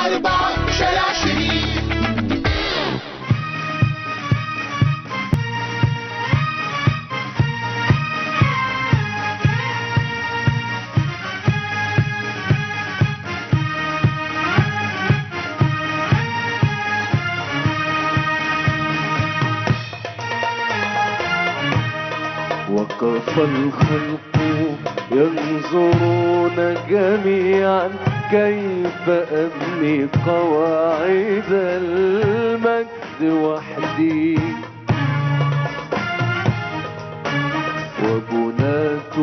أربعة شارع شريف وقف الخلق ينظرون جميعا كيف أبني قواعد المجد وحدي وبناة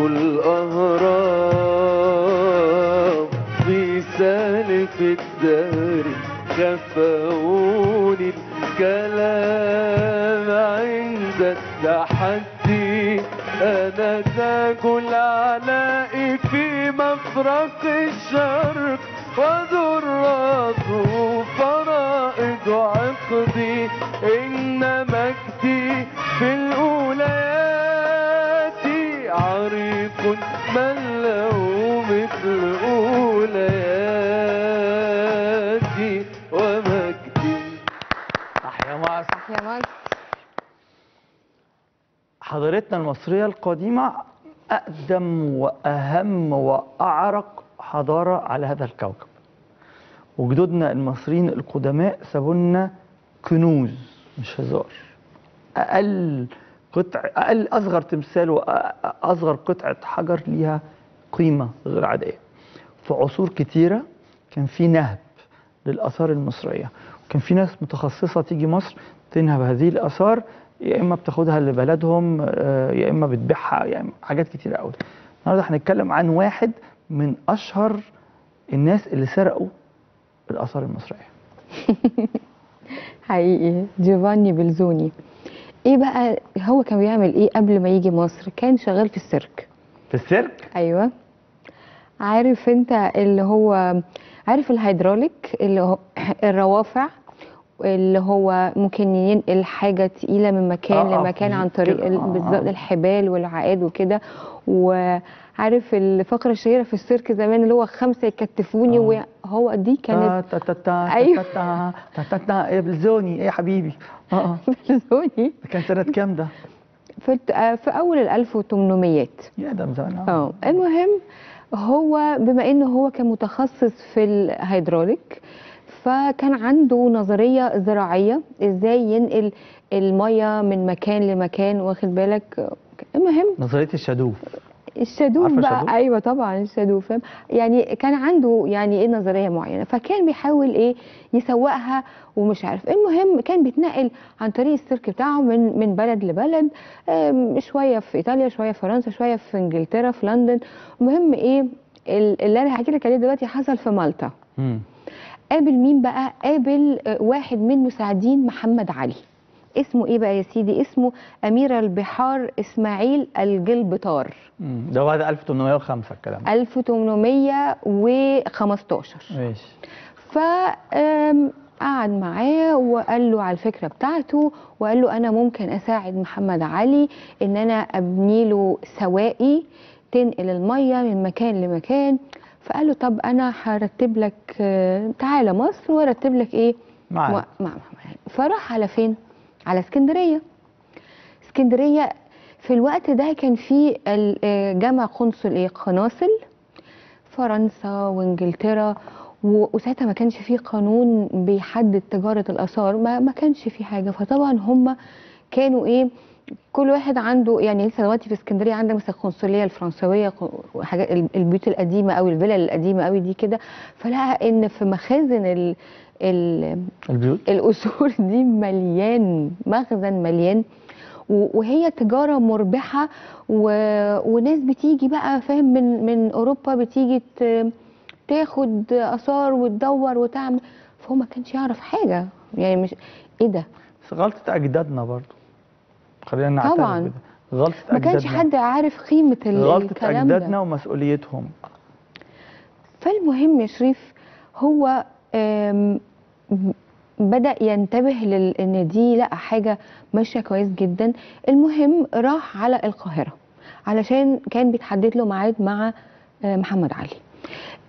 الأهرام في سالف الدار كفوني الكلام عند التحدي أنا تاج العلاء في مفرق الشرق وذراته فرائض عقدي إن مجدي في الأوليات عريق من له مثل أولياتي ومجدي أحيا مصر يا مصر حضارتنا المصرية القديمة أقدم وأهم وأعرق حضارة على هذا الكوكب وجدودنا المصريين القدماء سابوا لنا كنوز مش هزار أقل قطع أقل أصغر تمثال وأصغر قطعة حجر ليها قيمة غير عادية في عصور كتيرة كان في نهب للآثار المصرية وكان في ناس متخصصة تيجي مصر تنهب هذه الآثار يا إما بتاخدها لبلدهم آه، يا إما بتبيعها يعني حاجات كتيرة قوي النهارده هنتكلم عن واحد من أشهر الناس اللي سرقوا الآثار المصرية حقيقي جيفاني بلزوني ايه بقى هو كان بيعمل ايه قبل ما يجي مصر كان شغال في السيرك في السيرك ايوه عارف انت اللي هو عارف الهيدروليك اللي هو الروافع اللي هو ممكن ينقل حاجة تقيلة من مكان آه، آه، لمكان عن طريق كده، ال- آه، بالظبط آه. الحبال والعقاد وكده وعارف الفقرة الشهيرة في السيرك زمان اللي هو خمسة يكتفوني آه. وهو دي كانت تا تا تا تا أيوة. تا تا تا تا ايه بلزوني ايه يا حبيبي اه اه بلزوني ده كان سنة كام ده؟ في الت- آه، في أول ال 1800 يا ده من زمان اه المهم هو بما انه هو كان متخصص في الهيدروليك فكان عنده نظريه زراعيه ازاي ينقل الميه من مكان لمكان واخد بالك المهم نظرية الشادوف الشادوف عارفة بقى الشادوف؟ ايوه طبعا الشادوف فاهم يعني كان عنده يعني ايه نظريه معينه فكان بيحاول ايه يسوقها ومش عارف المهم كان بيتنقل عن طريق السيرك بتاعه من من بلد لبلد آم، شويه في ايطاليا شويه في فرنسا شويه في انجلترا في لندن المهم ايه ال- اللي انا هحكي لك عليه دلوقتي حصل في مالطا مم. قابل مين بقى قابل آه، واحد من مساعدين محمد علي اسمه ايه بقى يا سيدي اسمه امير البحار اسماعيل الجلبطار مم. ده بعد 1805 الكلام ده 1815 ماشي ف آم، قعد معاه وقال له على الفكره بتاعته وقال له انا ممكن اساعد محمد علي ان انا ابني له سواقي تنقل الميه من مكان لمكان فقال له طب انا هرتب لك آه، تعالى مصر وارتب لك ايه معاك. مع مع محمد علي فراح على فين على اسكندريه اسكندريه في الوقت ده كان في ال- آه، جامع قنصل ايه قناصل فرنسا وانجلترا و- وساعتها ما كانش في قانون بيحدد تجاره الاثار ما ما كانش في حاجه فطبعا هم كانوا ايه كل واحد عنده يعني لسه دلوقتي في اسكندريه عندك مثلا القنصليه الفرنسويه ق- وحاجات ال- البيوت القديمه قوي الفلل القديمه قوي دي كده فلقى ان في مخازن ال ال البيوت القصور دي مليان مخزن مليان و- وهي تجارة مربحة و... وناس بتيجي بقى فاهم من من أوروبا بتيجي ت... تاخد آثار وتدور وتعمل فهو ما كانش يعرف حاجة يعني مش إيه ده بس غلطة أجدادنا برضو خلينا نعترف طبعا. بده غلطة ما كانش أجدادنا. حد عارف قيمة ال- غلطة الكلام ده أجدادنا ومسؤوليتهم فالمهم يا شريف هو آم، بدأ ينتبه لل- ان دي لا حاجة ماشية كويس جدا المهم راح على القاهرة علشان كان بيتحدد له ميعاد مع آه، محمد علي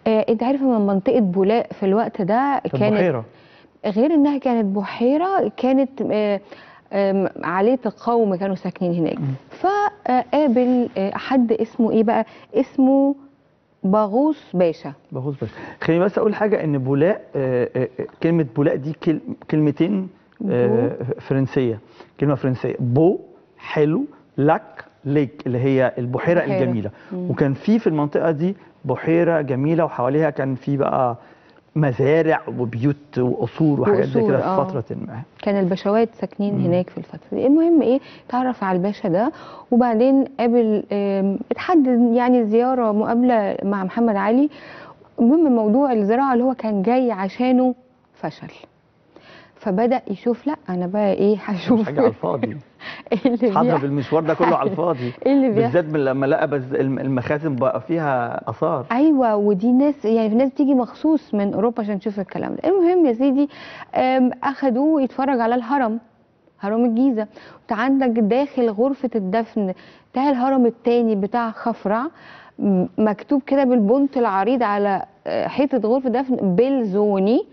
آه انت عارف ان منطقه بولاق في الوقت ده في كانت البحيره غير انها كانت بحيره كانت آه، آم، عاليه القوم كانوا ساكنين هناك فقابل آه، حد اسمه ايه بقى اسمه باغوس باشا بغوص بس خليني بس اقول حاجه ان بولاق آه، آه، آه، كلمه بولاق دي كل- كلمتين آه، فرنسيه كلمه فرنسيه بو حلو لك ليك اللي هي البحيره بحيرة. الجميله وكان في في المنطقه دي بحيره جميله وحواليها كان في بقى مزارع وبيوت وقصور وحاجات زي وقصور، كده في آه. فتره ما كان البشوات ساكنين هناك في الفتره دي المهم ايه اتعرف على الباشا ده وبعدين قابل آم، اتحدد يعني زياره مقابله مع محمد علي المهم موضوع الزراعه اللي هو كان جاي عشانه فشل فبدا يشوف لا انا بقى ايه هشوف حاجه على الفاضي ايه اللي حضرب بيحصل المشوار ده كله على الفاضي ايه اللي بيحصل بالذات من لما لقى بز الم- المخازن بقى فيها اثار ايوه ودي ناس يعني في ناس بتيجي مخصوص من اوروبا عشان تشوف الكلام ده المهم يا سيدي آم، اخدوه يتفرج على الهرم هرم الجيزه انت عندك داخل غرفه الدفن بتاع الهرم التاني بتاع خفرع م- مكتوب كده بالبنط العريض على آه، حيطه غرفه دفن بلزوني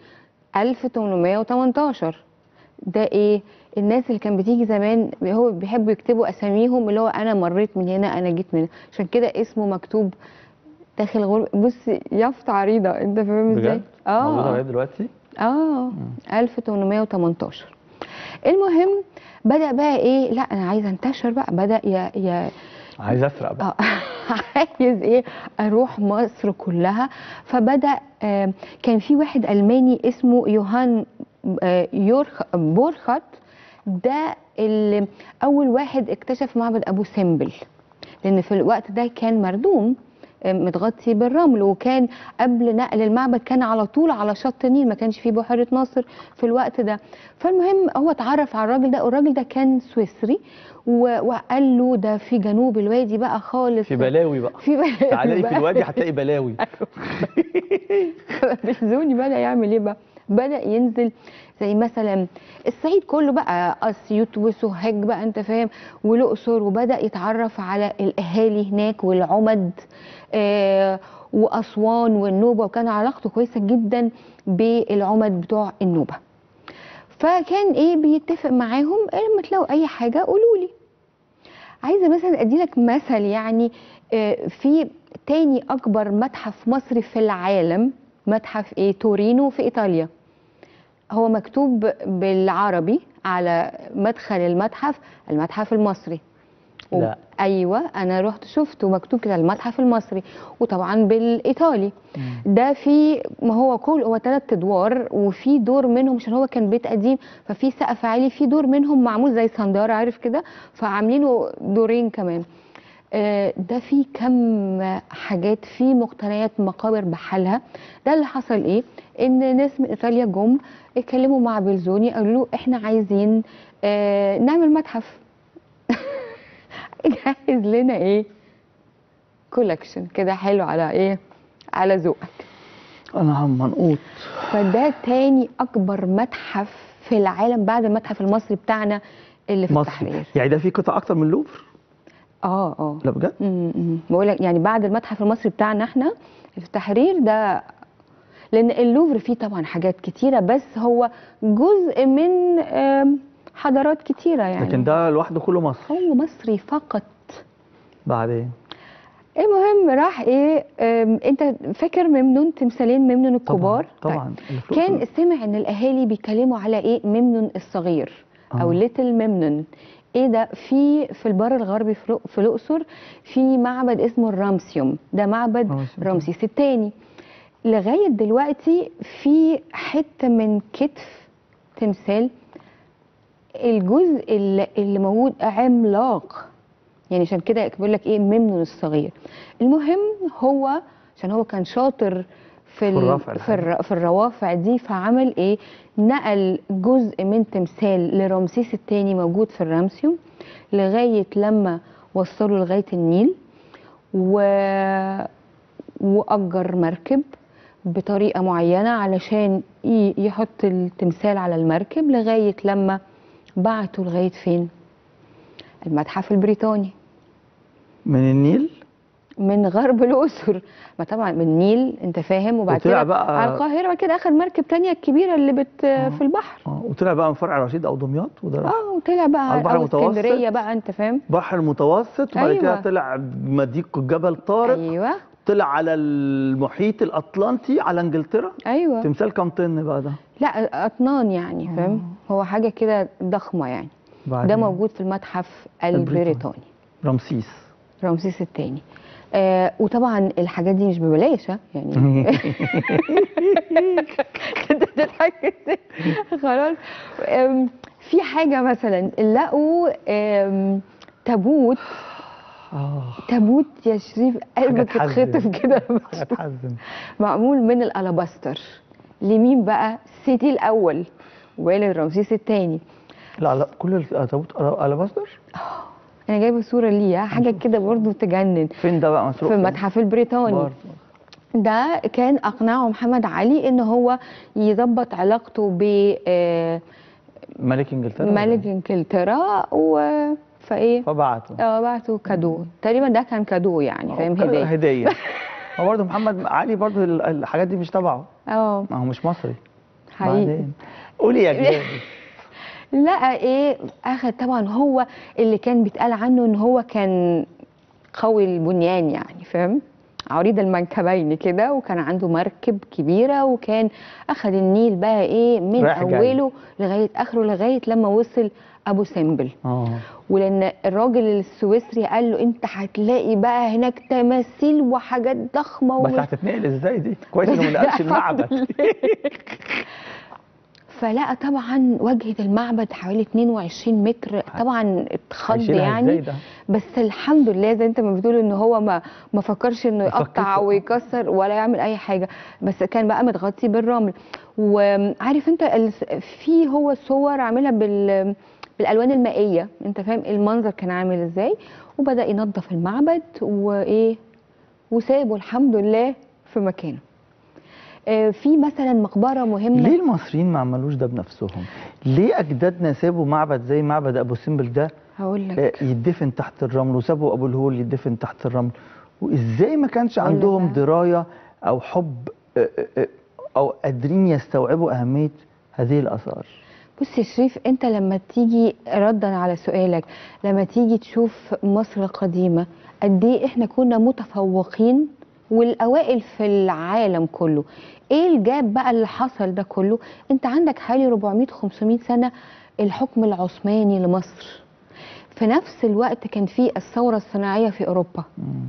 1818 ده ايه الناس اللي كان بتيجي زمان هو بيحبوا يكتبوا اساميهم اللي هو انا مريت من هنا انا جيت من هنا عشان كده اسمه مكتوب داخل غرفه بص يافطة عريضه انت فاهم ازاي بجد موجوده لغايه اه دلوقتي اه 1818 المهم بدا بقى ايه لا انا عايزه انتشر بقى بدا يا يا عايز اسرق بقى اه عايز ايه اروح مصر كلها فبدا آه، كان في واحد الماني اسمه يوهان آه، يورخ بورخت ده اللي اول واحد اكتشف معبد ابو سمبل لان في الوقت ده كان مردوم آه، متغطي بالرمل وكان قبل نقل المعبد كان على طول على شط النيل ما كانش فيه بحيره ناصر في الوقت ده فالمهم هو اتعرف على الراجل ده والراجل ده كان سويسري و- وقال له ده في جنوب الوادي بقى خالص في بلاوي بقى في بلاوي تعالي في بقى. الوادي هتلاقي بلاوي بيزوني بدا يعمل ايه بقى بدا ينزل زي مثلا الصعيد كله بقى اسيوط وسوهاج بقى انت فاهم والاقصر وبدا يتعرف على الاهالي هناك والعمد آه واسوان والنوبه وكان علاقته كويسه جدا بالعمد بتوع النوبه فكان ايه بيتفق معاهم لما تلاقوا اي حاجه قولوا لي عايزه مثلا ادي لك مثل يعني آه، في تاني اكبر متحف مصري في العالم متحف ايه تورينو في ايطاليا هو مكتوب بالعربي على مدخل المتحف المتحف المصري و- لا. ايوه انا رحت شفته مكتوب كده المتحف المصري وطبعا بالايطالي ده في ما هو كل هو ثلاث ادوار وفي دور منهم عشان هو كان بيت قديم ففي سقف عالي في دور منهم معمول زي صنداره عارف كده فعاملينه دورين كمان آه، ده في كم حاجات في مقتنيات مقابر بحالها ده اللي حصل ايه ان ناس من ايطاليا جم اتكلموا مع بلزوني قالوا له احنا عايزين آه، نعمل متحف جهز لنا ايه كولكشن كده حلو على ايه على ذوقك انا عم منقوط فده تاني اكبر متحف في العالم بعد المتحف المصري بتاعنا اللي في مصري التحرير يعني ده في قطع اكتر من اللوفر اه اه لا بجد بقول لك يعني بعد المتحف المصري بتاعنا احنا في التحرير ده لان اللوفر فيه طبعا حاجات كتيره بس هو جزء من آم، حضارات كتيره يعني لكن ده لوحده كله مصر هو مصري فقط بعدين المهم راح ايه آم، انت فاكر ممنون تمثالين ممنون الكبار طبعا, طيب. طبعا. اللي في كان الأقصر. سمع ان الاهالي بيتكلموا على ايه ممنون الصغير او آه. ليتل ممنون ايه ده في في البر الغربي في الأ- في الاقصر في معبد اسمه الرامسيوم ده معبد رامسيوم. رمسيس الثاني لغايه دلوقتي في حته من كتف تمثال الجزء اللي, اللي موجود عملاق يعني عشان كده بيقول لك ايه ممنون الصغير المهم هو عشان هو كان شاطر في ال- الرفع في, الر- في الروافع دي فعمل ايه نقل جزء من تمثال لرمسيس الثاني موجود في الرامسيوم لغايه لما وصلوا لغايه النيل و... واجر مركب بطريقه معينه علشان ي- يحط التمثال على المركب لغايه لما بعته لغايه فين المتحف البريطاني من النيل من غرب الاقصر ما طبعا من النيل انت فاهم وبعد وطلع كده بقى- على القاهره بعد كده اخر مركب تانية الكبيره اللي بت في البحر اه وطلع بقى من فرع رشيد او دمياط وده راح اه وطلع بقى على البحر او المتوسط. اسكندريه بقى انت فاهم بحر متوسط وبعد كده أيوة. طلع مضيق جبل طارق ايوه طلع على المحيط الاطلنطي على انجلترا ايوه تمثال كام طن بقى ده لا اطنان يعني فاهم هو حاجه كده ضخمه يعني ده بعدين موجود في المتحف البريطاني. البريطاني رمسيس رمسيس الثاني آه وطبعا الحاجات دي مش ببلاش ها؟ يعني انت بتضحك إزاي؟ خلاص آم، في حاجه مثلا لقوا آم، تابوت اه تابوت يا شريف قلبك تحزن. اتخطف كده لما حاجه تشوفه. تحزن معمول من الالاباستر لمين بقى سيتي الاول والد رمسيس الثاني لا لا كل التابوت الاباستر انا جايبه صوره ليه حاجه كده برضو تجنن فين ده بقى مسروق في فين؟ المتحف البريطاني برضه. ده كان اقنعه محمد علي ان هو يظبط علاقته ب آه، ملك انجلترا ولا ملك إيه؟ انجلترا و فايه فبعته اه بعته كادو تقريبا ده كان كادو يعني فاهم كده هديه هديه هو برضه محمد علي برضه ال- الحاجات دي مش تبعه اه ما هو مش مصري حقيقي بعدين قولي يا جلابي لقى ايه اخد طبعا هو اللي كان بيتقال عنه ان هو كان قوي البنيان يعني فاهم عريض المنكبين كده وكان عنده مركب كبيره وكان اخد النيل بقى ايه من رايح جاي. اوله لغايه اخره لغايه لما وصل ابو سمبل اه ولان الراجل السويسري قال له انت هتلاقي بقى هناك تماثيل وحاجات ضخمه بس ومش- هتتنقل ازاي دي كويس انه ما نقلش المعبد فلقى طبعا واجهه المعبد حوالي 22 متر طبعا اتخض هيشيلها يعني ازاي ده بس الحمد لله زي انت ما بتقول ان هو ما ما فكرش انه يقطع يفككه. ويكسر ولا يعمل اي حاجه بس كان بقى متغطي بالرمل وعارف انت ال- في هو صور عاملها بال بالالوان المائيه انت فاهم المنظر كان عامل ازاي وبدا ينظف المعبد وايه وسابه الحمد لله في مكانه آه، في مثلا مقبره مهمه ليه المصريين ما عملوش ده بنفسهم ليه اجدادنا سابوا معبد زي معبد ابو سمبل ده هقول لك آه، يدفن تحت الرمل وسابوا ابو الهول يدفن تحت الرمل وازاي ما كانش أقول لك عندهم بقى. درايه او حب آه، آه، آه، او قادرين يستوعبوا اهميه هذه الاثار بص يا شريف انت لما تيجي ردا على سؤالك لما تيجي تشوف مصر القديمه قد ايه احنا كنا متفوقين والاوائل في العالم كله ايه الجاب بقى اللي حصل ده كله انت عندك حوالي 400 500 سنه الحكم العثماني لمصر في نفس الوقت كان في الثوره الصناعيه في اوروبا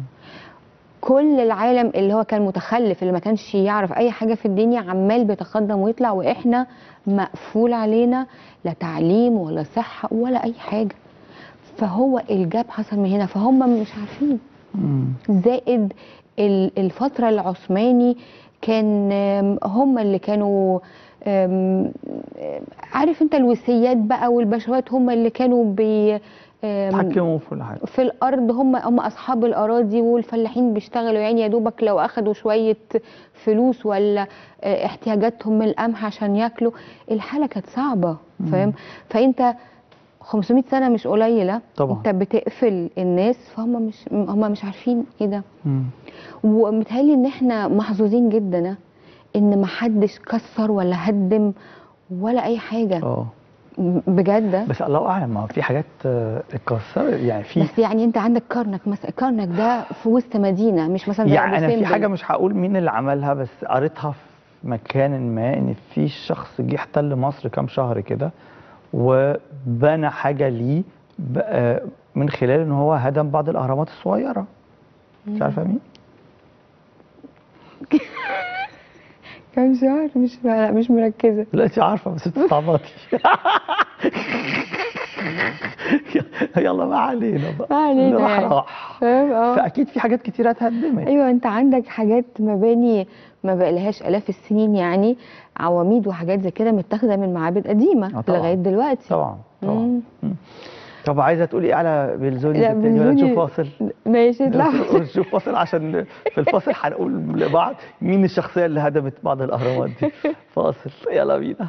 كل العالم اللي هو كان متخلف اللي ما كانش يعرف اي حاجه في الدنيا عمال بيتقدم ويطلع واحنا مقفول علينا لا تعليم ولا صحه ولا اي حاجه فهو الجاب حصل من هنا فهم مش عارفين مم. زائد ال- الفتره العثماني كان آم، هم اللي كانوا آم، آم، عارف انت الوصيات بقى والبشوات هم اللي كانوا بي آم، تحكموا في كل حاجه في الارض هم هم اصحاب الاراضي والفلاحين بيشتغلوا يعني يا دوبك لو اخدوا شويه فلوس ولا آه، احتياجاتهم من القمح عشان ياكلوا الحاله كانت صعبه فاهم فانت 500 سنه مش قليله طبعا. انت بتقفل الناس فهم مش هم مش عارفين ايه ده مم. ومتهيألي ان احنا محظوظين جدا آه، ان ما حدش كسر ولا هدم ولا اي حاجه اه بجد بس الله اعلم ما هو في حاجات آه، اتكسرت يعني في بس يعني انت عندك كرنك مثلا كرنك ده في وسط مدينه مش مثلا زي يعني أبو انا في سمبل. حاجه مش هقول مين اللي عملها بس قريتها في مكان ما ان في شخص جه احتل مصر كام شهر كده وبنى حاجه ليه ب- آه، من خلال ان هو هدم بعض الاهرامات الصغيره مش عارفه مين كام شهر مش لا مش مركزه لا انت عارفه بس بتستعبطي يلا ما علينا بقى ما علينا اللي راح يعني. راح فاهم اه فاكيد في حاجات كتيره اتهدمت ايوه انت عندك حاجات مباني ما بقالهاش الاف السنين يعني عواميد وحاجات زي كده متاخده من معابد قديمه آه طبعا. لغايه دلوقتي طبعا طبعا مم. مم. طب عايزه تقولي ايه على بلزوني لا، بالتاني ولا بلزوني- نشوف فاصل ماشي اطلع نشوف فاصل عشان في الفاصل هنقول لبعض مين الشخصيه اللي هدمت بعض الاهرامات دي فاصل يلا بينا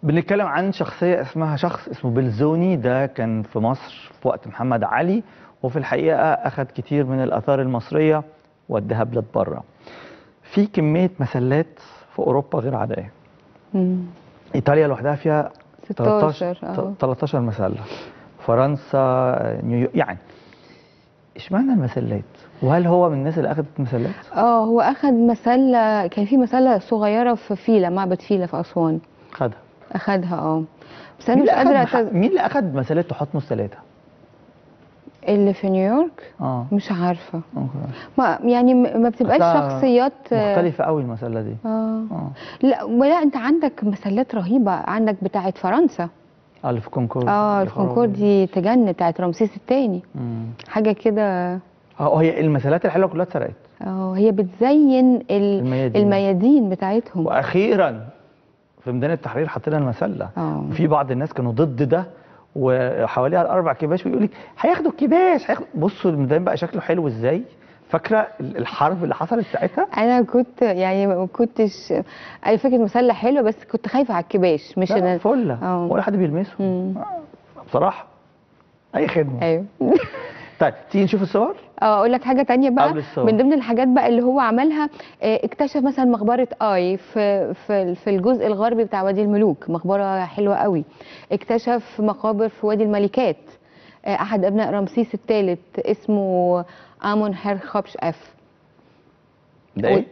بنتكلم عن شخصية اسمها شخص اسمه بلزوني ده كان في مصر في وقت محمد علي وفي الحقيقة أخذ كتير من الآثار المصرية وداها بلاد بره في كمية مسلات في أوروبا غير عادية مم. إيطاليا لوحدها فيها 16 اه 13 مسلة فرنسا نيويورك يعني اشمعنى المسلات وهل هو من الناس اللي أخذت مسلات اه هو اخد مسله كان في مسله صغيره في فيلا معبد فيلا في اسوان خدها اخدها اه بس انا مين مش اللي قادره أخذ أتز... مين اللي أخذ مسلات تحطمس ثلاثة اللي في نيويورك اه مش عارفه أوكي. ما يعني م- ما بتبقاش أصلها شخصيات آه، مختلفة قوي المسلة دي اه اه لا ولا انت عندك مسلات رهيبه عندك بتاعه فرنسا اه اللي في كونكورد اه يا الكونكورد خرابي. دي تجنن بتاعه رمسيس الثاني مم. حاجه كده اه هي المسلات الحلوه كلها اتسرقت اه هي بتزين ال- الميادين. الميادين بتاعتهم واخيرا في ميدان التحرير حطينا المسله اه وفي بعض الناس كانوا ضد ده وحواليها الاربع كباش ويقول لك هياخدوا الكباش هياخدوا بصوا الميدان بقى شكله حلو ازاي فاكره ال- الحرب اللي حصلت ساعتها انا كنت يعني ما كنتش انا فكره مسله حلوه بس كنت خايفه على الكباش مش لا، انا فله اه. ولا حد بيلمسه مم. بصراحه اي خدمه ايوه طيب تيجي نشوف الصور اه اقول لك حاجه تانية بقى قبل الصور. من ضمن الحاجات بقى اللي هو عملها آه، اكتشف مثلا مقبره اي في في في الجزء الغربي بتاع وادي الملوك مقبره حلوه قوي اكتشف مقابر في وادي الملكات آه، احد ابناء رمسيس الثالث اسمه امون هيرخوبش اف ده ايه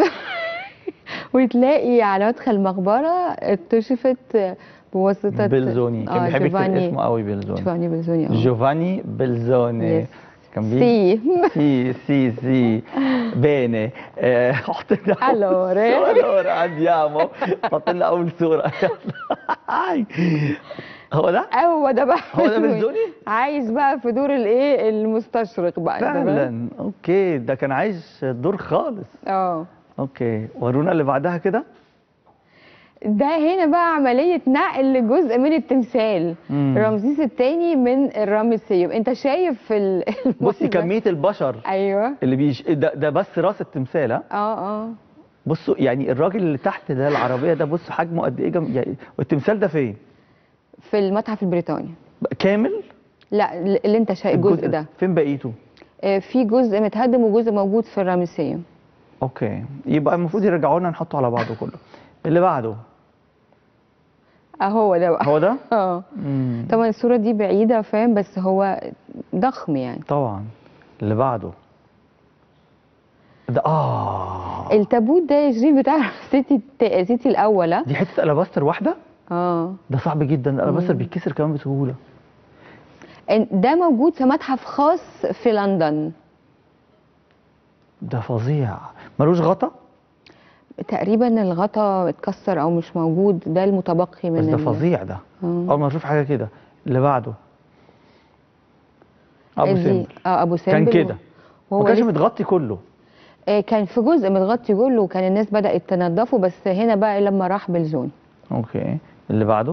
وتلاقي على مدخل المقبره اكتشفت بواسطه بلزوني كان آه، بيحب يكتب جوفاني- اسمه قوي بلزوني جوفاني بلزوني اه جوفاني بلزوني Yes. كان بيجي سي Sì, sì, sì, bene. Eh, حط لنا أول Allora. صورة. Allora andiamo. حط لنا أول صورة. هو ده؟ هو ده بقى هو ده بلزوني؟ عايش بقى في دور الايه المستشرق بقى أنت فاهم؟ فعلا اوكي ده كان عايش دور خالص اه اوكي ورونا اللي بعدها كده ده هنا بقى عملية نقل لجزء من التمثال مم. رمسيس الثاني من الرامسيوم انت شايف ال- بصي المنظر؟ كمية البشر ايوه اللي بيش ده, ده بس راس التمثال ها اه اه بصوا يعني الراجل اللي تحت ده العربية ده بصوا حجمه قد ايه جم... يعني والتمثال ده فين؟ في المتحف البريطاني كامل؟ لا اللي انت شايف الجزء ده فين بقيته؟ آه، في جزء متهدم وجزء موجود في الرامسيوم اوكي يبقى المفروض يرجعوا لنا نحطه على بعضه كله اللي بعده اهو ده بقى هو ده اه مم. طبعا الصورة دي بعيدة فاهم بس هو ضخم يعني طبعا اللي بعده ده اه التابوت ده يا شريف بتاع سيتي سيتي الاول اه دي حته الاباستر واحده اه ده صعب جدا الالاباستر بيتكسر كمان بسهوله إن- ده موجود في متحف خاص في لندن ده فظيع ملوش غطا تقريبا الغطا اتكسر او مش موجود ده المتبقي من بس ده ال- فظيع ده آه. اول ما اشوف حاجه كده اللي بعده ابو دي- سمبل اه ابو كان سمبل كده وهو ما كانش لسه- متغطي كله آه، كان في جزء متغطي كله وكان الناس بدأت تنظفه بس هنا بقى لما راح بالزون اوكي اللي بعده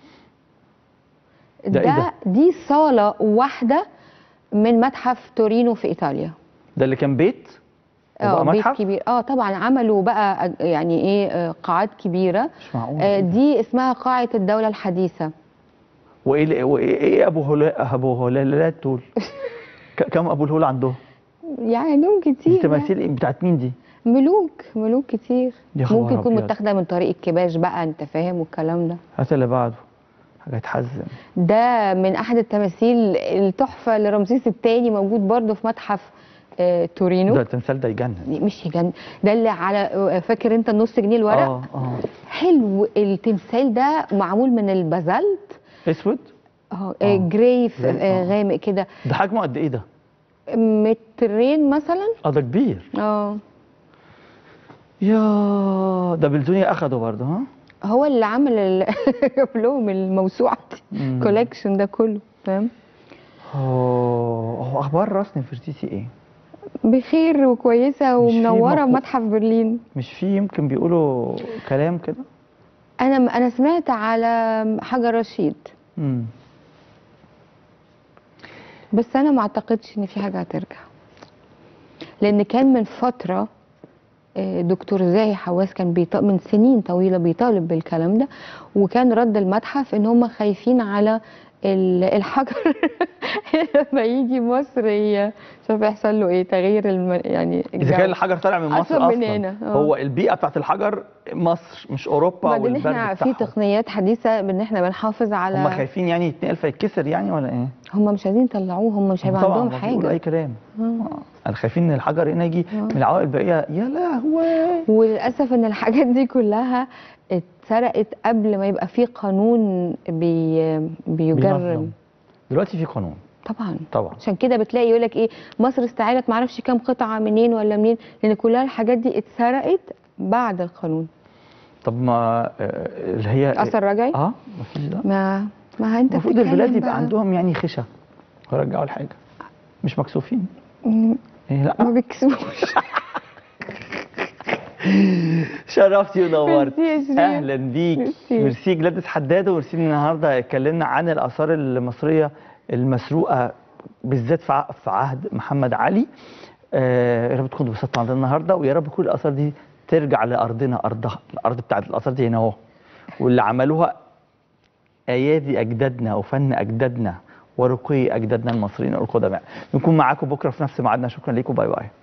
ده ده, إيه ده؟ دي صالة واحدة من متحف تورينو في ايطاليا ده اللي كان بيت اه وبقى بيت متحف كبير اه طبعا عملوا بقى أج- يعني ايه آه، قاعات كبيرة مش معقول آه، دي اسمها قاعة الدولة الحديثة وايه اللي- وايه ايه ابو هلا ابو هلالات دول ك- كم ابو الهول عندهم يعني لهم دي كتير يعني. تماثيل إيه؟ بتاعت مين دي ملوك ملوك كتير يا خبر ممكن تكون أبيض. متاخده من طريق الكباش بقى انت فاهم والكلام ده هات اللي بعده حاجه تحزن ده من احد التماثيل التحفه لرمسيس الثاني موجود برضه في متحف آه، تورينو ده التمثال ده يجنن مش يجن ده اللي على آه، فاكر انت النص جنيه الورق اه اه حلو التمثال ده معمول من البازلت اسود اه آه. جراي ف- جراي، آه، آه. غامق كده ده حجمه قد ايه ده مترين مثلا اه ده كبير اه يا ده بلزوني اخده برضه ها هو اللي عمل ال- جاب لهم الموسوعه دي مم. كولكشن ده كله فاهم هو هو اخبار راس نفرتيتي ايه بخير وكويسه مش في ومنوره مقو- متحف برلين مش في يمكن بيقولوا كلام كده انا انا سمعت على حجر رشيد امم بس انا ما اعتقدش ان في حاجه هترجع لان كان من فتره آه، دكتور زاهي حواس كان بيط... من سنين طويله بيطالب بالكلام ده وكان رد المتحف ان هم خايفين على ال- الحجر لما يجي مصر ي- شوف يحصل له ايه تغيير الم... يعني اذا الجو. كان الحجر طالع من مصر أصلاً اصلا, من هنا، آه. هو البيئه بتاعت الحجر مصر مش اوروبا وبعدين والبرد احنا في بتاعهم تقنيات حديثه بان احنا بنحافظ على هم خايفين يعني يتنقل فيتكسر يعني ولا ايه؟ هم مش عايزين يطلعوه هم مش هيبقى طبعا عندهم هم بيقولوا اي حاجه كلام آه. آه. انا خايفين ان الحجر هنا يجي من العوائل الباقيه يا لهوي وللاسف ان الحاجات دي كلها اتسرقت قبل ما يبقى في قانون بي بيجرم بينظم. دلوقتي في قانون طبعا طبعا عشان كده بتلاقي يقول لك ايه مصر استعادت معرفش كام قطعه منين ولا منين لان كلها الحاجات دي اتسرقت بعد القانون طب ما آه، اللي هي اثر رجعي اه مفيش ده ما ما انت المفروض بتتكلم البلاد يبقى بقى. عندهم يعني خشة ويرجعوا الحاجة مش مكسوفين مم، إيه لا ما بيكسبوش شرفتي ونورت ميرسي يا شيرين. اهلا بيك ميرسي. ميرسي جلاديس حداد وميرسي إن النهارده اتكلمنا عن الاثار المصريه المسروقه بالذات في ع- في عهد محمد علي آه يا رب تكونوا اتبسطتوا عندنا النهارده ويا رب كل الاثار دي ترجع لارضنا ارضها الارض بتاعت الاثار دي هنا اهو واللي عملوها ايادي اجدادنا وفن اجدادنا ورقي اجدادنا المصريين القدماء نكون معاكم بكره في نفس ميعادنا شكرا لكم باي باي